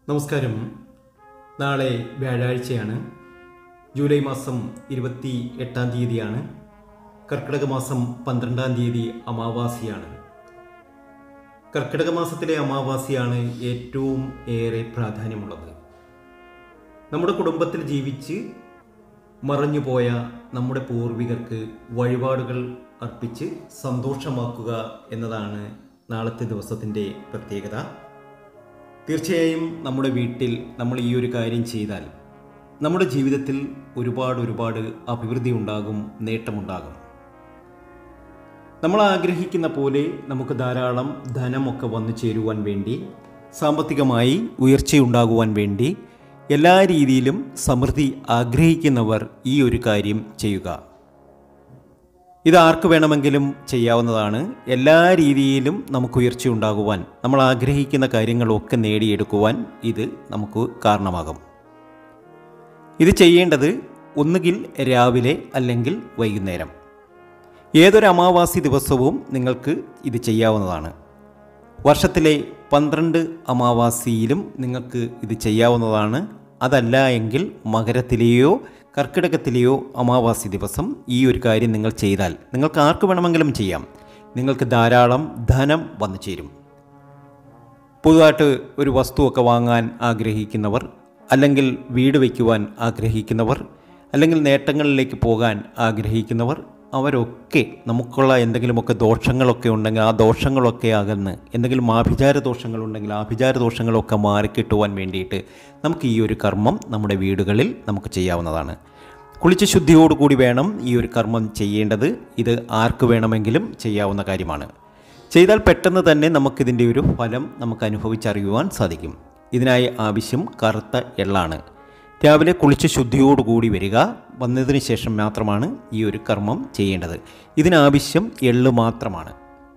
നമസ്കാരം നാളെ വ്യാഴാഴ്ചയാണ് ജൂലൈ മാസം ഇരുപത്തി എട്ടാം തീയതിയാണ് കർക്കിടക മാസം പന്ത്രണ്ടാം തീയതി അമാവാസിയാണ് കർക്കിടക മാസത്തിലെ അമാവാസിയാണ് ഏറ്റവും ഏറെ പ്രാധാന്യമുള്ളത് നമ്മുടെ കുടുംബത്തിൽ ജീവിച്ച് മറഞ്ഞുപോയ നമ്മുടെ പൂർവികർക്ക് വഴിപാടുകൾ അർപ്പിച്ച് സന്തോഷമാക്കുക എന്നതാണ് നാളത്തെ ദിവസത്തിൻ്റെ പ്രത്യേകത തീർച്ചയായും നമ്മുടെ വീട്ടിൽ നമ്മൾ ഈ ഒരു കാര്യം ചെയ്താൽ നമ്മുടെ ജീവിതത്തിൽ ഒരുപാട് ഒരുപാട് അഭിവൃദ്ധി ഉണ്ടാകും നേട്ടമുണ്ടാകും നമ്മൾ ആഗ്രഹിക്കുന്ന പോലെ നമുക്ക് ധാരാളം ധനമൊക്കെ വന്നു ചേരുവാൻ വേണ്ടി സാമ്പത്തികമായി ഉയർച്ചയുണ്ടാകുവാൻ വേണ്ടി എല്ലാ രീതിയിലും സമൃദ്ധി ആഗ്രഹിക്കുന്നവർ ഈ ഒരു കാര്യം ചെയ്യുക ഇത് ആർക്ക് വേണമെങ്കിലും ചെയ്യാവുന്നതാണ് എല്ലാ രീതിയിലും നമുക്ക് ഉയർച്ച ഉണ്ടാകുവാൻ നമ്മൾ ആഗ്രഹിക്കുന്ന കാര്യങ്ങളൊക്കെ നേടിയെടുക്കുവാൻ ഇത് നമുക്ക് കാരണമാകും ഇത് ചെയ്യേണ്ടത് ഒന്നുകിൽ രാവിലെ അല്ലെങ്കിൽ വൈകുന്നേരം ഏതൊരു അമാവാസി ദിവസവും നിങ്ങൾക്ക് ഇത് ചെയ്യാവുന്നതാണ് വർഷത്തിലെ പന്ത്രണ്ട് അമാവാസിയിലും നിങ്ങൾക്ക് ഇത് ചെയ്യാവുന്നതാണ് അതല്ല എങ്കിൽ മകരത്തിലെയോ കർക്കിടകത്തിലെയോ അമാവാസി ദിവസം ഈ ഒരു കാര്യം നിങ്ങൾ ചെയ്താൽ നിങ്ങൾക്ക് ആർക്ക് വേണമെങ്കിലും ചെയ്യാം നിങ്ങൾക്ക് ധാരാളം ധനം വന്നു ചേരും പുതുതായിട്ട് ഒരു വസ്തുവൊക്കെ വാങ്ങാൻ ആഗ്രഹിക്കുന്നവർ അല്ലെങ്കിൽ വീട് വയ്ക്കുവാൻ ആഗ്രഹിക്കുന്നവർ അല്ലെങ്കിൽ നേട്ടങ്ങളിലേക്ക് പോകാൻ ആഗ്രഹിക്കുന്നവർ അവരൊക്കെ നമുക്കുള്ള എന്തെങ്കിലുമൊക്കെ ദോഷങ്ങളൊക്കെ ഉണ്ടെങ്കിൽ ആ ദോഷങ്ങളൊക്കെ അകന്ന് എന്തെങ്കിലും ആഭിചാര ദോഷങ്ങളുണ്ടെങ്കിൽ ആഭിചാര ദോഷങ്ങളൊക്കെ മാറിക്കിട്ടുവാൻ വേണ്ടിയിട്ട് നമുക്ക് ഈ ഒരു കർമ്മം നമ്മുടെ വീടുകളിൽ നമുക്ക് ചെയ്യാവുന്നതാണ് കുളിച്ച് ശുദ്ധിയോടുകൂടി വേണം ഈ ഒരു കർമ്മം ചെയ്യേണ്ടത് ഇത് ആർക്ക് വേണമെങ്കിലും ചെയ്യാവുന്ന കാര്യമാണ് ചെയ്താൽ പെട്ടെന്ന് തന്നെ നമുക്കിതിൻ്റെ ഒരു ഫലം നമുക്ക് അനുഭവിച്ചറിയുവാൻ സാധിക്കും ഇതിനായി ആവശ്യം കറുത്ത എള്ളാണ് രാവിലെ കുളിച്ച് ശുദ്ധിയോടുകൂടി വരിക വന്നതിന് ശേഷം മാത്രമാണ് ഈ ഒരു കർമ്മം ചെയ്യേണ്ടത് ഇതിനാവശ്യം എള്ള് മാത്രമാണ്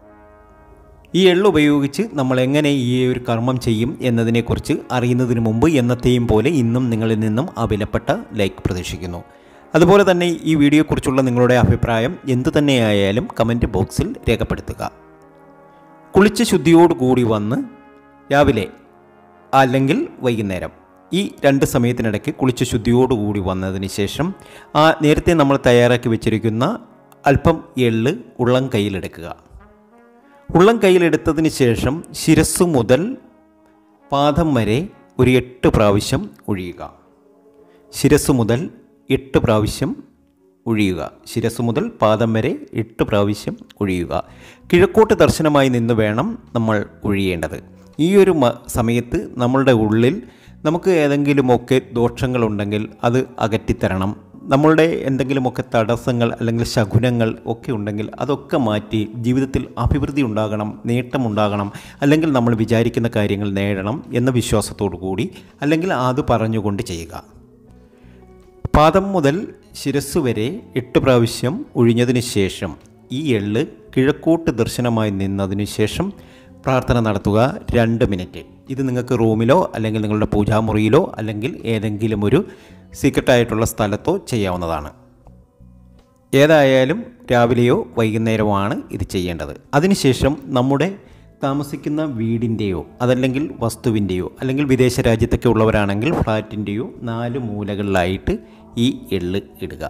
ഈ എള്ള് ഉപയോഗിച്ച് നമ്മൾ എങ്ങനെ ഈ ഒരു കർമ്മം ചെയ്യും എന്നതിനെക്കുറിച്ച് അറിയുന്നതിന് മുമ്പ് എന്നത്തെയും പോലെ ഇന്നും നിങ്ങളിൽ നിന്നും ആ വിലപ്പെട്ട ലൈക്ക് പ്രതീക്ഷിക്കുന്നു അതുപോലെ തന്നെ ഈ വീഡിയോയെക്കുറിച്ചുള്ള നിങ്ങളുടെ അഭിപ്രായം എന്തു തന്നെയായാലും കമൻറ്റ് ബോക്സിൽ രേഖപ്പെടുത്തുക കുളിച്ച് ശുദ്ധിയോടുകൂടി വന്ന് രാവിലെ അല്ലെങ്കിൽ വൈകുന്നേരം ഈ രണ്ട് സമയത്തിനിടയ്ക്ക് കുളിച്ച് ശുദ്ധിയോടുകൂടി വന്നതിന് ശേഷം ആ നേരത്തെ നമ്മൾ തയ്യാറാക്കി വെച്ചിരിക്കുന്ന അല്പം എള്ള് ഉള്ളം കയ്യിലെടുക്കുക ഉള്ളം കയ്യിലെടുത്തതിന് ശേഷം ശിരസ് മുതൽ പാദം വരെ ഒരു എട്ട് പ്രാവശ്യം ഒഴിയുക ശിരസ് മുതൽ എട്ട് പ്രാവശ്യം ഒഴിയുക ശിരസ് മുതൽ പാദം വരെ എട്ട് പ്രാവശ്യം ഒഴിയുക കിഴക്കോട്ട് ദർശനമായി നിന്ന് വേണം നമ്മൾ ഒഴിയേണ്ടത് ഈ ഒരു മ സമയത്ത് നമ്മളുടെ ഉള്ളിൽ നമുക്ക് ഏതെങ്കിലുമൊക്കെ ദോഷങ്ങളുണ്ടെങ്കിൽ അത് അകറ്റിത്തരണം നമ്മളുടെ എന്തെങ്കിലുമൊക്കെ തടസ്സങ്ങൾ അല്ലെങ്കിൽ ശകുനങ്ങൾ ഒക്കെ ഉണ്ടെങ്കിൽ അതൊക്കെ മാറ്റി ജീവിതത്തിൽ അഭിവൃദ്ധി ഉണ്ടാകണം നേട്ടമുണ്ടാകണം അല്ലെങ്കിൽ നമ്മൾ വിചാരിക്കുന്ന കാര്യങ്ങൾ നേടണം എന്ന വിശ്വാസത്തോടു കൂടി അല്ലെങ്കിൽ അത് പറഞ്ഞുകൊണ്ട് ചെയ്യുക പാദം മുതൽ ശിരസ് വരെ എട്ട് പ്രാവശ്യം ഒഴിഞ്ഞതിന് ശേഷം ഈ എള്ള് കിഴക്കോട്ട് ദർശനമായി നിന്നതിന് ശേഷം പ്രാർത്ഥന നടത്തുക രണ്ട് മിനിറ്റ് ഇത് നിങ്ങൾക്ക് റൂമിലോ അല്ലെങ്കിൽ നിങ്ങളുടെ പൂജാമുറിയിലോ അല്ലെങ്കിൽ ഏതെങ്കിലും ഒരു സീക്രട്ടായിട്ടുള്ള സ്ഥലത്തോ ചെയ്യാവുന്നതാണ് ഏതായാലും രാവിലെയോ വൈകുന്നേരമോ ഇത് ചെയ്യേണ്ടത് അതിനുശേഷം നമ്മുടെ താമസിക്കുന്ന വീടിൻ്റെയോ അതല്ലെങ്കിൽ വസ്തുവിൻ്റെയോ അല്ലെങ്കിൽ വിദേശ രാജ്യത്തൊക്കെ ഉള്ളവരാണെങ്കിൽ ഫ്ലാറ്റിൻ്റെയോ നാല് മൂലകളിലായിട്ട് ഈ എള്ള് ഇടുക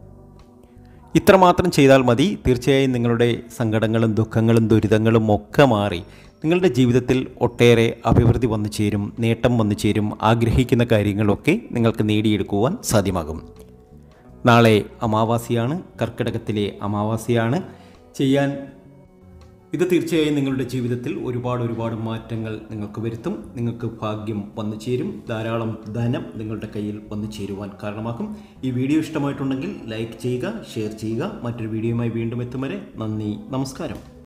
ഇത്രമാത്രം ചെയ്താൽ മതി തീർച്ചയായും നിങ്ങളുടെ സങ്കടങ്ങളും ദുഃഖങ്ങളും ദുരിതങ്ങളും ഒക്കെ മാറി നിങ്ങളുടെ ജീവിതത്തിൽ ഒട്ടേറെ അഭിവൃദ്ധി വന്നു ചേരും നേട്ടം വന്നു ചേരും ആഗ്രഹിക്കുന്ന കാര്യങ്ങളൊക്കെ നിങ്ങൾക്ക് നേടിയെടുക്കുവാൻ സാധ്യമാകും നാളെ അമാവാസിയാണ് കർക്കിടകത്തിലെ അമാവാസിയാണ് ചെയ്യാൻ ഇത് തീർച്ചയായും നിങ്ങളുടെ ജീവിതത്തിൽ ഒരുപാട് ഒരുപാട് മാറ്റങ്ങൾ നിങ്ങൾക്ക് വരുത്തും നിങ്ങൾക്ക് ഭാഗ്യം വന്നു ചേരും ധാരാളം ധനം നിങ്ങളുടെ കയ്യിൽ വന്നു ചേരുവാൻ കാരണമാക്കും ഈ വീഡിയോ ഇഷ്ടമായിട്ടുണ്ടെങ്കിൽ ലൈക്ക് ചെയ്യുക ഷെയർ ചെയ്യുക മറ്റൊരു വീഡിയോയുമായി വീണ്ടും എത്തും വരെ നന്ദി നമസ്കാരം